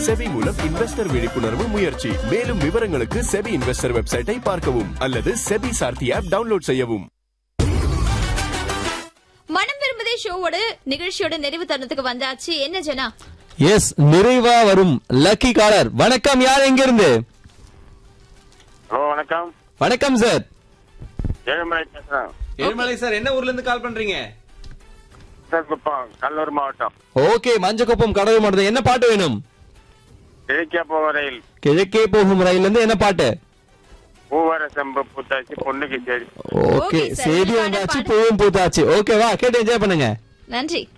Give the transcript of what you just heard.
SEBI மூலம் investor விழிப்புணர்வு முயற்சி மேலும் விவரங்களுக்கு செபி இன்வெஸ்டர் வெப்சைட்டை பார்க்கவும் அல்லது செபி சார்த்தி ஆப் டவுன்லோட் செய்யவும் மனம் விரும்புதே ஷோவோட நிகழ்ச்சியோட நிறைவு தருணத்துக்கு வந்தாச்சு என்ன ஜனா எஸ் நிறைவா வரும் லக்கி காலர் வணக்கம் யார் எங்க இருந்து ஹலோ வணக்கம் வணக்கம் சார் ஏழுமலை பேசுறேன் ஏழுமலை சார் என்ன ஊர்ல இருந்து கால் பண்றீங்க சார் குப்பம் கடலூர் மாவட்டம் ஓகே மஞ்சக்குப்பம் கடவுள் மாவட்டம் என்ன பாட்டு வேணும் கிழக்கே போக ரயில் கிழக்கே போகும் ரயில்ல இருந்து என்ன பாட்டு பூவர செம்பு பூத்தாச்சி பொண்ணுக்கு சரி ஓகே Okay, sir. சரி உங்களுக்கான வந்தாச்சு பாட்டு. பூவும் பூத்தாச்சு ஓகேவா கேட்டு என்ஜாய் பண்ணுங்க நன்றி